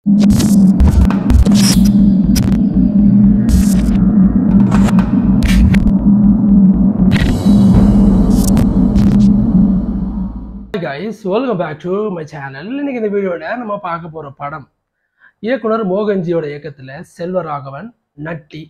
guys welcome back to my channel இன்னைக்கு இந்த வீடியோவில் நம்ம பார்க்க போகிற படம் இயக்குனர் மோகன்ஜியோட இயக்கத்தில் செல்வராகவன் நட்டி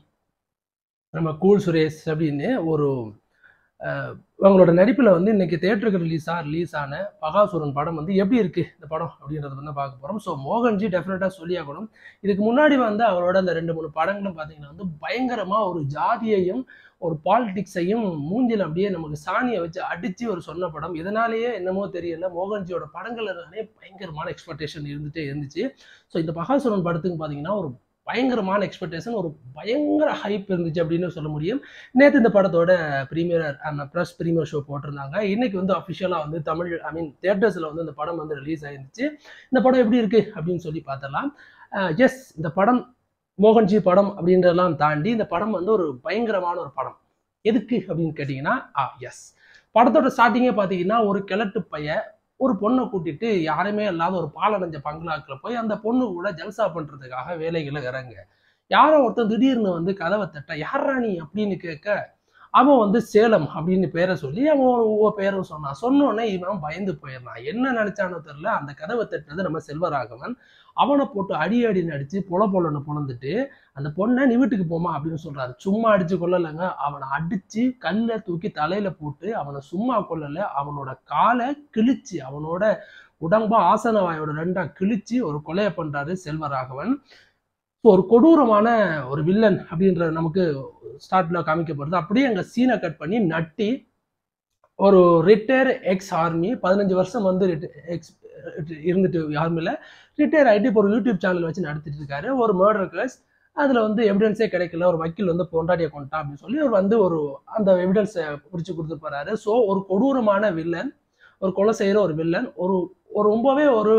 நம்ம கூல் சுரேஷ் அப்படின்னு ஒரு அஹ், அவங்களோட நடிப்பில் வந்து இன்னைக்கு தேட்டருக்கு ரிலீஸாக ரிலீஸ் ஆன பகாசுரன் படம் வந்து எப்படி இருக்கு இந்த படம் அப்படின்றத வந்து பார்க்க போகிறோம் ஸோ மோகன்ஜி டெஃபினட்டாக சொல்லியாகணும் இதுக்கு முன்னாடி வந்து அவரோட அந்த ரெண்டு மூணு படங்களும் பார்த்தீங்கன்னா வந்து பயங்கரமாக ஒரு ஜாதியையும் ஒரு பாலிடிக்ஸையும் மூஞ்சில் அப்படியே நமக்கு சாணியை வச்சு அடித்து ஒரு சொன்ன படம் இதனாலேயே என்னமோ தெரியல மோகன்ஜியோட படங்கள் எல்லாமே பயங்கரமான எக்ஸ்பெக்டேஷன் இருந்துகிட்டே இருந்துச்சு ஸோ இந்த பகாசுரன் படத்துக்கு பார்த்தீங்கன்னா ஒரு பயங்கரமான எக்ஸ்பெக்டேஷன் ஒரு பயங்கர ஹைப் இருந்துச்சு அப்படின்னு சொல்ல முடியும் நேற்று இந்த படத்தோட ப்ரீமியர் அந்த ப்ரெஸ் ப்ரீமியர் ஷோ போட்டிருந்தாங்க இன்னைக்கு வந்து அஃபிஷியலாக வந்து தமிழ் ஐ மீன் தேட்டர்ஸில் வந்து இந்த படம் வந்து ரிலீஸ் ஆயிருந்துச்சு இந்த படம் எப்படி இருக்கு அப்படின்னு சொல்லி பார்த்தலாம் எஸ் இந்த படம் மோகன்ஜி படம் அப்படின்றதெல்லாம் தாண்டி இந்த படம் வந்து ஒரு பயங்கரமான ஒரு படம் எதுக்கு அப்படின்னு கேட்டிங்கன்னா ஆ எஸ் படத்தோட ஸ்டார்டிங்கே பார்த்தீங்கன்னா ஒரு கிழட்டு பைய ஒரு பொண்ணை கூட்டிட்டு யாருமே இல்லாத ஒரு பாலடைஞ்ச பங்களாக்கில் போய் அந்த பொண்ணு கூட ஜல்சா பண்ணுறதுக்காக வேலைகளை இறங்க யாரோ ஒருத்தன் திடீர்னு வந்து கதவை தட்ட யாரா நீ அப்படின்னு கேட்க அவன் வந்து சேலம் அப்படின்னு பேரை சொல்லி அவன் ஒரு ஊ- பேரும் சொன்னான் சொன்னோடனே இவன் பயந்து போயிடறான் என்ன நினைச்சானோ தெரியல அந்த கதவை தட்டுறது நம்ம செல்வராகவன் அவனை போட்டு அடி அடின்னு அடிச்சு பொல பொலன்னு பொழந்துட்டு அந்த பொண்ணை நீ வீட்டுக்கு போமா அப்படின்னு சொல்றாரு சும்மா அடிச்சு கொள்ளலைங்க அவனை அடிச்சு கல்லை தூக்கி தலையில போட்டு அவனை சும்மா கொல்லல அவனோட காலை கிழிச்சு அவனோட உடம்பா ஆசன வாயோட ரெண்டா கிழிச்சு ஒரு கொலையை பண்றாரு செல்வராகவன் ஸோ ஒரு கொடூரமான ஒரு வில்லன் அப்படின்ற நமக்கு ஸ்டார்ட்ல காமிக்கப்படுது அப்படியே அங்க சீனை கட் பண்ணி நட்டி ஒரு ரிட்டையர் எக்ஸ் ஆர்மி பதினஞ்சு வருஷம் வந்து எக்ஸ் இருந்துட்டு ஆர்மியில் ரிட்டையர் ஆகிட்டு இப்போ ஒரு யூடியூப் சேனல் வச்சு நடத்திட்டு இருக்காரு ஒரு மர்டர் கேஸ் அதில் வந்து எவிடன்ஸே கிடைக்கல ஒரு வக்கீல் வந்து பொண்டாட்டியை கொண்டான் அப்படின்னு சொல்லி அவர் வந்து ஒரு அந்த எவிடன்ஸை குறித்து கொடுத்து போறாரு ஸோ ஒரு கொடூரமான வில்லன் ஒரு கொலை செய்கிற ஒரு வில்லன் ஒரு ஒரு ரொம்பவே ஒரு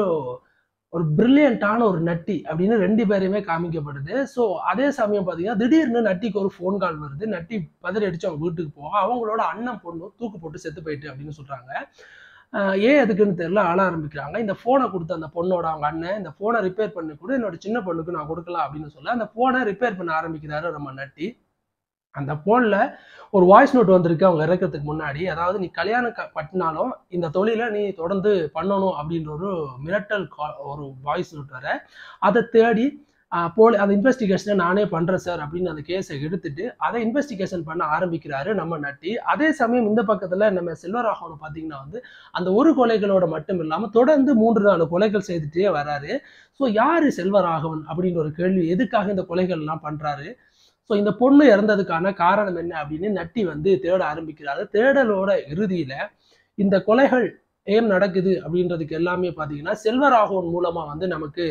ஒரு பிரில்லியண்டான ஒரு நட்டி அப்படின்னு ரெண்டு பேரையுமே காமிக்கப்படுது ஸோ அதே சமயம் பார்த்தீங்கன்னா திடீர்னு நட்டிக்கு ஒரு ஃபோன் கால் வருது நட்டி பதறி அடிச்சு அவங்க வீட்டுக்கு போக அவங்களோட அண்ணன் பொண்ணு தூக்கு போட்டு செத்து போயிட்டு அப்படின்னு சொல்றாங்க ஆஹ் ஏன் எதுக்குன்னு தெரியல ஆள ஆரம்பிக்கிறாங்க இந்த ஃபோனை கொடுத்த அந்த பொண்ணோட அவங்க அண்ணன் இந்த ஃபோனை ரிப்பேர் பண்ணி கூட என்னோட சின்ன பொண்ணுக்கு நான் கொடுக்கலாம் அப்படின்னு சொல்ல அந்த ஃபோனை ரிப்பேர் பண்ண ஆரம்பிக்கிறாரு நம்ம நட்டி அந்த ஃபோனில் ஒரு வாய்ஸ் நோட் வந்திருக்கு அவங்க இறக்கிறதுக்கு முன்னாடி அதாவது நீ கல்யாணம் க- பட்டினாலும் இந்த தொழிலை நீ தொடர்ந்து பண்ணணும் அப்படின்ற ஒரு மிரட்டல் call- ஒரு வாய்ஸ் நோட் வர அதை தேடி ஆஹ் போலி அந்த இன்வெஸ்டிகேஷனை நானே பண்ணுறேன் சார் அப்படின்னு அந்த கேஸை எடுத்துட்டு அதை இன்வெஸ்டிகேஷன் பண்ண ஆரம்பிக்கிறாரு நம்ம நட்டி அதே சமயம் இந்த பக்கத்தில் நம்ம செல்வராகவன் பார்த்தீங்கன்னா வந்து அந்த ஒரு கொலைகளோட மட்டும் இல்லாமல் தொடர்ந்து மூன்று நாலு கொலைகள் செய்துட்டே வராரு ஸோ யார் செல்வராகவன் அப்படின்ற ஒரு கேள்வி எதுக்காக இந்த கொலைகள் எல்லாம் பண்ணுறாரு ஸோ இந்த பொண்ணு இறந்ததுக்கான காரணம் என்ன அப்படின்னு நட்டி வந்து தேட ஆரம்பிக்கிறாரு தேடலோட இறுதியில இந்த கொலைகள் ஏன் நடக்குது அப்படின்றதுக்கு எல்லாமே பார்த்தீங்கன்னா செல்வராகவன் மூலமா வந்து நமக்கு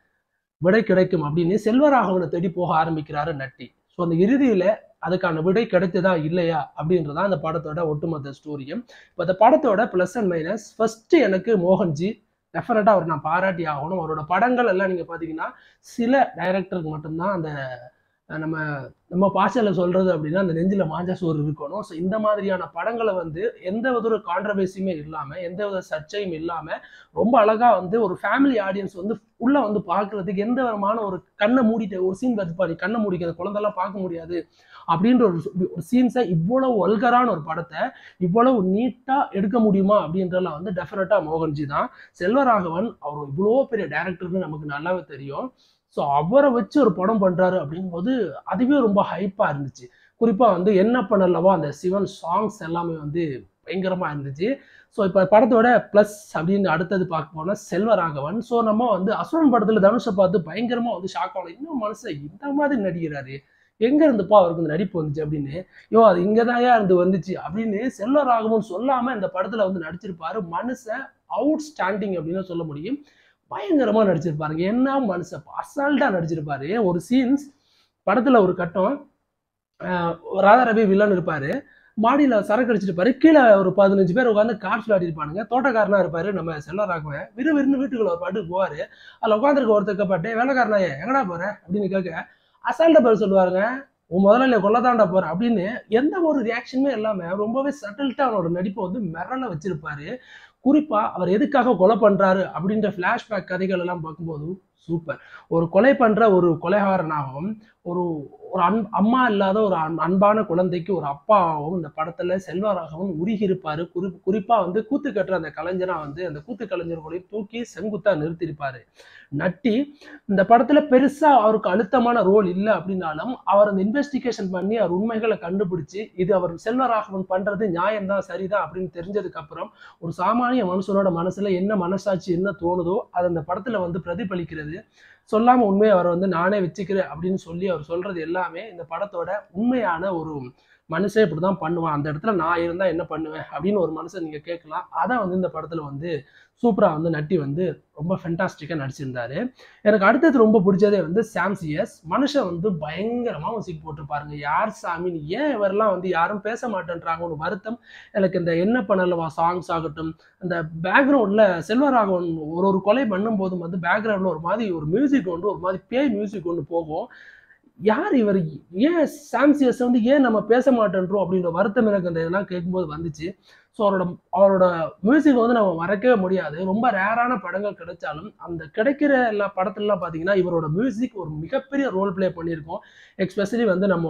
விடை கிடைக்கும் அப்படின்னு செல்வராகவனை தேடி போக ஆரம்பிக்கிறாரு நட்டி ஸோ அந்த இறுதியில அதுக்கான விடை கிடைத்ததா இல்லையா அப்படின்றதான் அந்த படத்தோட ஒட்டுமொத்த ஸ்டோரியும் இப்போ அந்த படத்தோட ப்ளஸ் அண்ட் மைனஸ் ஃபர்ஸ்ட் எனக்கு மோகன்ஜி டெஃபினட்டாக அவர் நான் பாராட்டி ஆகணும் அவரோட படங்கள் எல்லாம் நீங்கள் பார்த்தீங்கன்னா சில டைரக்டருக்கு மட்டும்தான் அந்த அஹ், நம்ம நம்ம பாஷையில் சொல்றது அப்படின்னா அந்த நெஞ்சில் மாஞ்சா சோறு இருக்கணும் ஸோ இந்த மாதிரியான படங்களை வந்து எந்த ஒரு கான்ட்ரவர்சியுமே இல்லாமல் எந்த வித சர்ச்சையும் இல்லாமல் ரொம்ப அழகா வந்து ஒரு ஃபேமிலி ஆடியன்ஸ் வந்து உள்ள வந்து பார்க்கறதுக்கு எந்த விதமான ஒரு கண்ணை மூடிட்டு ஒரு சீன் பார்த்து கண்ணை மூடிக்க அந்த குழந்தெல்லாம் பார்க்க முடியாது அப்படின்ற ஒரு ஒரு சீன்ஸை இவ்வளவு வல்கரான ஒரு படத்தை இவ்வளவு நீட்டா எடுக்க முடியுமா அப்படின்றலாம் வந்து டெஃபினட்டா மோகன்ஜி தான் செல்வராகவன் அவர் இவ்வளோ பெரிய டேரக்டர்னு நமக்கு நல்லாவே தெரியும் ஸோ அவரை வச்சு ஒரு படம் பண்றாரு அப்படிங்கும்போது அதுவே ரொம்ப ஹைப்பா இருந்துச்சு குறிப்பா வந்து என்ன பண்ணலவோ அந்த சிவன் சாங்ஸ் எல்லாமே வந்து பயங்கரமா இருந்துச்சு ஸோ இப்போ படத்தோட ப்ளஸ் அப்படின்னு அடுத்தது பார்க்க போனால் செல்வராகவன் ஸோ நம்ம வந்து அசுரன் படத்தில் தனுஷை பார்த்து பயங்கரமா வந்து ஷாக் ஆகணும் இன்னும் மனுஷன் இந்த மாதிரி நடிக்கிறாரு எங்க இருந்துப்பா அவருக்கு இந்த நடிப்பு வந்துச்சு அப்படின்னு யோ அது இங்கதாயா இருந்து வந்துச்சு அப்படின்னு செல்வராகவன் சொல்லாம இந்த படத்துல வந்து நடிச்சிருப்பாரு மனுஷன் அவுட் ஸ்டாண்டிங் அப்படின்னு சொல்ல முடியும் பயங்கரமா நடிச்சிருப்பாருங்க என்ன மனுஷன் அசால்ட்டா நடிச்சிருப்பாரு ஒரு சீன்ஸ் படத்துல ஒரு கட்டம் ஆஹ் ராதா ரவி வில்லன் இருப்பாரு மாடியில சரக்கு அடிச்சிருப்பாரு கீழே ஒரு பதினஞ்சு பேர் உட்காந்து கார்ட்ஸ் விளையாடி இருப்பானுங்க தோட்டக்காரனா இருப்பாரு நம்ம செல்வராகவன் விறு விறுன்னு வீட்டுக்குள்ள ஒரு பாட்டு போவாரு அதுல உட்காந்துருக்க ஒருத்தர் பாட்டு வேலைக்காரனாயே எங்கடா போற அப்படின்னு கேட்க அசால்ட்டா பேர் சொல்லுவாருங்க உன் முதல்ல கொல்லதாண்டா போறேன் அப்படின்னு எந்த ஒரு ரியாக்ஷனுமே இல்லாம ரொம்பவே சட்டில்ட்டா அவனோட நடிப்பை வந்து மிரள வச்சிருப்பாரு குறிப்பா அவர் எதுக்காக கொலை பண்றாரு அப்படின்ற ஃபிளாஷ்பேக் கதைகள் எல்லாம் பார்க்கும்போது சூப்பர் ஒரு கொலை பண்ற ஒரு கொலைகாரனாகவும் ஒரு ஒரு அன் அம்மா இல்லாத ஒரு அன் அன்பான குழந்தைக்கு ஒரு அப்பாவும் இந்த படத்துல செல்வராகவும் உருகி இருப்பாரு குறி குறிப்பா வந்து கூத்து கட்டுற அந்த கலைஞரா வந்து அந்த கூத்து கலைஞர்களை தூக்கி செங்குத்தா நிறுத்தியிருப்பாரு நட்டி இந்த படத்துல பெருசா அவருக்கு அழுத்தமான ரோல் இல்லை அப்படின்னாலும் அவர் அந்த இன்வெஸ்டிகேஷன் பண்ணி அவர் உண்மைகளை கண்டுபிடிச்சு இது அவர் செல்வராகவன் பண்றது நியாயம்தான் சரிதான் அப்படின்னு தெரிஞ்சதுக்கு அப்புறம் ஒரு சாமானிய மனுஷனோட மனசுல என்ன மனசாட்சி என்ன தோணுதோ அது அந்த படத்துல வந்து பிரதிபலிக்கிறது சொல்லாம உண்மையை அவர் வந்து நானே வச்சுக்கிறேன் அப்படின்னு சொல்லி அவர் சொல்றது எல்லாமே இந்த படத்தோட உண்மையான ஒரு மனுஷன் இப்படிதான் பண்ணுவான் அந்த இடத்துல நான் இருந்தா என்ன பண்ணுவேன் அப்படின்னு ஒரு மனுஷன் நீங்க கேட்கலாம் அதை வந்து இந்த படத்துல வந்து சூப்பரா வந்து நட்டி வந்து ரொம்ப ஃபென்டாஸ்டிக்கா நடிச்சிருந்தாரு எனக்கு அடுத்தது ரொம்ப பிடிச்சதே வந்து சாம்சியஸ் மனுஷன் வந்து பயங்கரமா மியூசிக் போட்டிருப்பாருங்க யார் சாமின்னு ஏன் இவரெல்லாம் வந்து யாரும் பேச மாட்டேன்றாங்க ஒரு வருத்தம் எனக்கு இந்த என்ன பண்ணலவா சாங்ஸ் ஆகட்டும் அந்த பேக்ரவுண்ட்ல செல்வராகவன் ஒரு ஒரு கொலை பண்ணும் போதும் வந்து பேக்ரவுண்ட்ல ஒரு மாதிரி ஒரு மியூசிக் ஒன்று ஒரு மாதிரி பேய் மியூசிக் ஒன்று போகும் யார் இவர் ஏன் சாம்சியஸ் வந்து ஏன் நம்ம பேச மாட்டேன்றோம் அப்படின்ற வருத்தம் எனக்கு அந்த இதெல்லாம் கேட்கும்போது வந்துச்சு ஸோ அவரோட அவரோட மியூசிக் வந்து நம்ம மறக்கவே முடியாது ரொம்ப ரேரான படங்கள் கிடைச்சாலும் அந்த கிடைக்கிற எல்லா படத்துலலாம் பார்த்தீங்கன்னா இவரோட மியூசிக் ஒரு மிகப்பெரிய ரோல் ப்ளே பண்ணியிருக்கோம் எக்ஸ்பெஷலி வந்து நம்ம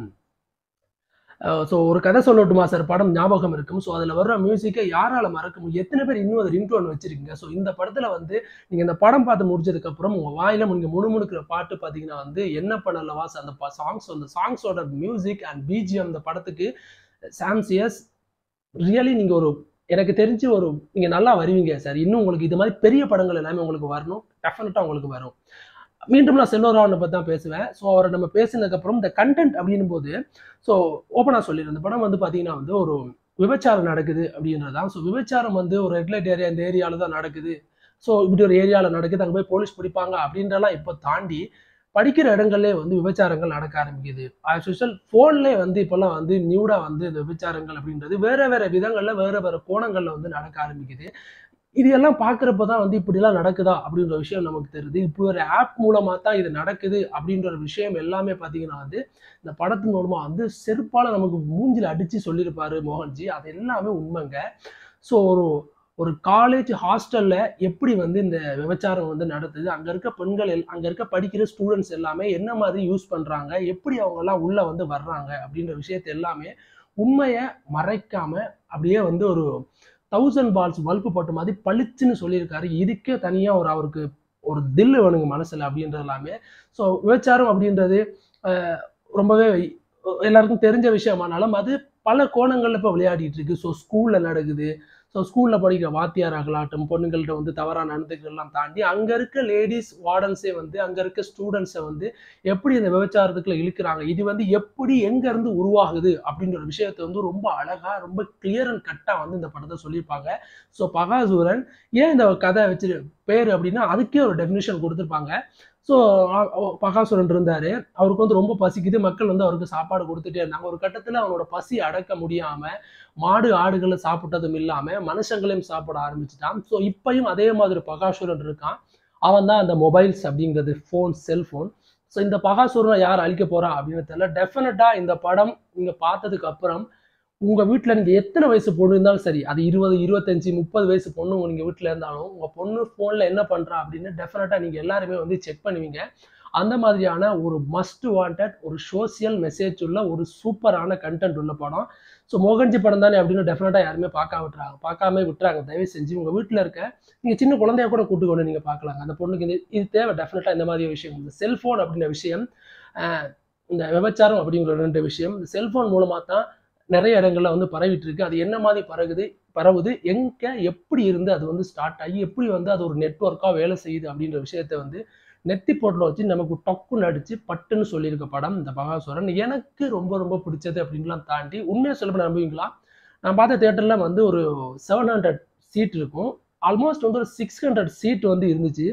ஸோ ஒரு கதை சொல்லட்டுமா சார் படம் ஞாபகம் இருக்கும் ஸோ அதில் வர்ற மியூசிக்கை யாரால மறக்க முடியும் எத்தனை பேர் இன்னும் அது ரிங்டோன் வச்சிருக்கீங்க ஸோ இந்த படத்தில் வந்து நீங்கள் இந்த படம் பார்த்து முடிச்சதுக்கப்புறம் உங்கள் வாயில நீங்கள் முணுமுணுக்கிற பாட்டு பார்த்தீங்கன்னா வந்து என்ன பண்ணலவா அந்த சாங்ஸ் அந்த சாங்ஸோட மியூசிக் அண்ட் பிஜிஎம் அந்த படத்துக்கு சாம்சியஸ் ரியலி நீங்கள் ஒரு எனக்கு தெரிஞ்சு ஒரு நீங்கள் நல்லா வருவீங்க சார் இன்னும் உங்களுக்கு இது மாதிரி பெரிய படங்கள் எல்லாமே உங்களுக்கு வரணும் டெஃபினட்டாக உங்களுக்கு வரும் மீண்டும் நான் செல்வராவனை பற்றி தான் பேசுவேன் ஸோ அவரை நம்ம பேசினதுக்கப்புறம் இந்த கண்டென்ட் அப்படின்னும் போது ஸோ ஓப்பனாக சொல்லிடுறேன் இந்த படம் வந்து பார்த்தீங்கன்னா வந்து ஒரு விபச்சாரம் நடக்குது அப்படின்றது தான் ஸோ விபச்சாரம் வந்து ஒரு ரெகுலேட் ஏரியா இந்த ஏரியாவில் தான் நடக்குது ஸோ இப்படி ஒரு ஏரியாவில் நடக்குது அங்கே போய் போலீஸ் பிடிப்பாங்க அப்படின்றலாம் இப்போ தாண்டி படிக்கிற இடங்கள்லேயே வந்து விபச்சாரங்கள் நடக்க ஆரம்பிக்குது ஆஸ் யூஸ்வல் ஃபோன்லேயே வந்து இப்போல்லாம் வந்து நியூடாக வந்து இந்த விபச்சாரங்கள் அப்படின்றது வேற வேற விதங்களில் வேற வேற கோணங்களில் வந்து நடக்க ஆரம்பிக்குது இது எல்லாம் பார்க்குறப்ப தான் வந்து இப்படிலாம் நடக்குதா அப்படின்ற விஷயம் நமக்கு தெரியுது இப்படி ஒரு ஆப் மூலமாக தான் இது நடக்குது அப்படின்ற ஒரு விஷயம் எல்லாமே பார்த்தீங்கன்னா வந்து இந்த படத்தின் மூலமாக வந்து செருப்பால் நமக்கு மூஞ்சில் அடித்து சொல்லியிருப்பாரு மோகன்ஜி அது எல்லாமே உண்மைங்க ஸோ ஒரு ஒரு காலேஜ் ஹாஸ்டல்ல எப்படி வந்து இந்த விபச்சாரம் வந்து நடத்துது அங்க இருக்க பெண்கள் எல் அங்க இருக்க படிக்கிற ஸ்டூடெண்ட்ஸ் எல்லாமே என்ன மாதிரி யூஸ் பண்றாங்க எப்படி அவங்க எல்லாம் உள்ள வந்து வர்றாங்க அப்படின்ற விஷயத்த எல்லாமே உண்மையை மறைக்காம அப்படியே வந்து ஒரு தௌசண்ட் பால்ஸ் வல்ப்பு போட்ட மாதிரி பளிச்சுன்னு சொல்லியிருக்காரு இதுக்கே தனியா ஒரு அவருக்கு ஒரு தில்லு வேணுங்க மனசுல அப்படின்றது எல்லாமே ஸோ விபச்சாரம் அப்படின்றது அஹ், ரொம்பவே எல்லாருக்கும் தெரிஞ்ச விஷயமானாலும் அது பல கோணங்கள்ல இப்போ விளையாடிட்டு இருக்கு ஸோ ஸ்கூல்ல நடக்குது ஸோ ஸ்கூலில் படிக்கிற வாத்தியாராகலாட்டும் பொண்ணுங்கள்ட்ட வந்து தவறாக நடந்துக்கிறதெல்லாம் தாண்டி அங்கே இருக்க லேடிஸ் வார்டன்ஸே வந்து அங்கே இருக்க ஸ்டூடெண்ட்ஸை வந்து எப்படி இந்த விபச்சாரத்துக்குள்ள இழுக்கிறாங்க இது வந்து எப்படி எங்கேருந்து உருவாகுது அப்படின்ற ஒரு விஷயத்தை வந்து ரொம்ப அழகாக ரொம்ப கிளியர் அண்ட் கட்டாக வந்து இந்த படத்தை சொல்லியிருப்பாங்க ஸோ பகாசூரன் ஏன் இந்த கதை வச்சு பேர் அப்படின்னா அதுக்கே ஒரு டெஃபினிஷன் கொடுத்துருப்பாங்க ஸோ பகாசுரன் இருந்தாரு அவருக்கு வந்து ரொம்ப பசிக்குது மக்கள் வந்து அவருக்கு சாப்பாடு கொடுத்துட்டே இருந்தாங்க ஒரு கட்டத்தில் அவனோட பசி அடக்க முடியாம மாடு ஆடுகளை சாப்பிட்டதும் இல்லாம மனுஷங்களையும் சாப்பிட ஆரம்பிச்சிட்டான் ஸோ இப்பயும் அதே மாதிரி பகாசுரன் இருக்கான் அவன் தான் அந்த மொபைல்ஸ் அப்படிங்கிறது ஃபோன் செல்ஃபோன் ஸோ இந்த பகாசுரனை யார் அழிக்க போறா அப்படின்னு தெரியல டெஃபினட்டா இந்த படம் நீங்க பார்த்ததுக்கு அப்புறம் உங்க வீட்டில் நீங்க எத்தனை வயசு பொண்ணு இருந்தாலும் சரி அது இருபது இருபத்தஞ்சு முப்பது வயசு பொண்ணு நீங்க வீட்டில் இருந்தாலும் உங்க பொண்ணு ஃபோன்ல என்ன பண்றா அப்படின்னு டெஃபினட்டா நீங்க எல்லாருமே வந்து செக் பண்ணுவீங்க அந்த மாதிரியான ஒரு மஸ்ட் வாண்டட் ஒரு சோசியல் மெசேஜ் உள்ள ஒரு சூப்பரான கண்டென்ட் உள்ள படம் ஸோ மோகன்ஜி படம் தானே அப்படின்னு டெஃபினட்டாக யாருமே பார்க்க விட்டுறாங்க பார்க்காம விட்டுறாங்க தயவு செஞ்சு உங்கள் வீட்டில் இருக்க நீங்கள் சின்ன குழந்தைய கூட கூட்டு கொண்டு நீங்கள் பார்க்கலாங்க அந்த பொண்ணுக்கு இது இது தேவை டெஃபினட்டாக இந்த மாதிரி விஷயம் இந்த செல்ஃபோன் அப்படின்ற விஷயம் ஆஹ், இந்த விபச்சாரம் அப்படிங்கிற ரெண்டு விஷயம் இந்த செல்ஃபோன் மூலமாக தான் நிறைய இடங்கள்ல வந்து பரவிட்டு இருக்கு அது என்ன மாதிரி பரவுது பரவுது எங்க எப்படி இருந்து அது வந்து ஸ்டார்ட் ஆகி எப்படி வந்து அது ஒரு நெட்ஒர்க்காக வேலை செய்யுது அப்படின்ற விஷயத்த வந்து நெத்தி போட்டில் வச்சு நமக்கு டக்குன்னு அடிச்சு பட்டுன்னு சொல்லியிருக்க படம் இந்த பகாசுரன் எனக்கு ரொம்ப ரொம்ப பிடிச்சது அப்படின்லாம் தாண்டி உண்மையை சொல்ல நம்புவீங்களா நான் பார்த்த தேட்டர்ல வந்து ஒரு செவன் ஹண்ட்ரட் சீட் இருக்கும் ஆல்மோஸ்ட் வந்து ஒரு சிக்ஸ் ஹண்ட்ரட் சீட் வந்து இருந்துச்சு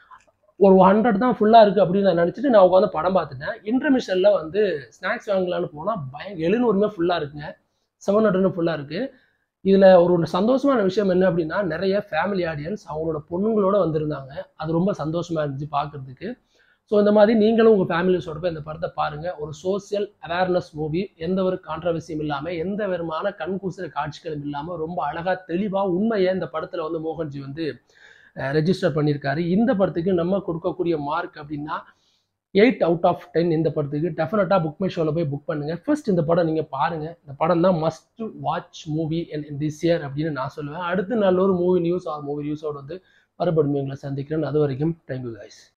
ஒரு ஹண்ட்ரட் தான் ஃபுல்லாக இருக்குது அப்படின்னு நான் நினச்சிட்டு நான் உட்காந்து படம் பார்த்துட்டேன் இன்டர்மிஷனில் வந்து ஸ்நாக்ஸ் வாங்கலான்னு போனால் பயம் எழுநூறுமே ஃபுல்லாக இருக்குங்க செவன் ஹண்ட்ரட்னு ஃபுல்லாக இருக்குது இதில் ஒரு சந்தோஷமான விஷயம் என்ன அப்படின்னா நிறைய ஃபேமிலி ஆடியன்ஸ் அவங்களோட பொண்ணுங்களோட வந்திருந்தாங்க அது ரொம்ப சந்தோஷமா இருந்துச்சு பார்க்கறதுக்கு ஸோ இந்த மாதிரி நீங்களும் உங்கள் ஃபேமிலிஸோட போய் இந்த படத்தை பாருங்கள் ஒரு சோசியல் அவேர்னஸ் மூவி எந்த ஒரு கான்ட்ரவர்சியும் இல்லாமல் எந்த விதமான கண்கூசுற காட்சிகளும் இல்லாமல் ரொம்ப அழகாக தெளிவாக உண்மையை இந்த படத்தில் வந்து மோகன்ஜி வந்து ரெஜிஸ்டர் பண்ணியிருக்காரு இந்த படத்துக்கு நம்ம கொடுக்கக்கூடிய மார்க் அப்படின்னா எயிட் அவுட் ஆஃப் டென் இந்த படத்துக்கு டெஃபினட்டாக புக் மை ஷோவில் போய் புக் பண்ணுங்கள் ஃபர்ஸ்ட் இந்த படம் நீங்கள் பாருங்கள் இந்த படம் தான் must watch movie in this year அப்படின்னு நான் சொல்லுவேன் அடுத்து நல்ல ஒரு மூவி நியூஸ் ஆர் மூவி நியூஸோட வந்து மறுபடியும் எங்களை சந்திக்கிறேன் அது வரைக்கும் தேங்க்யூ கைஸ்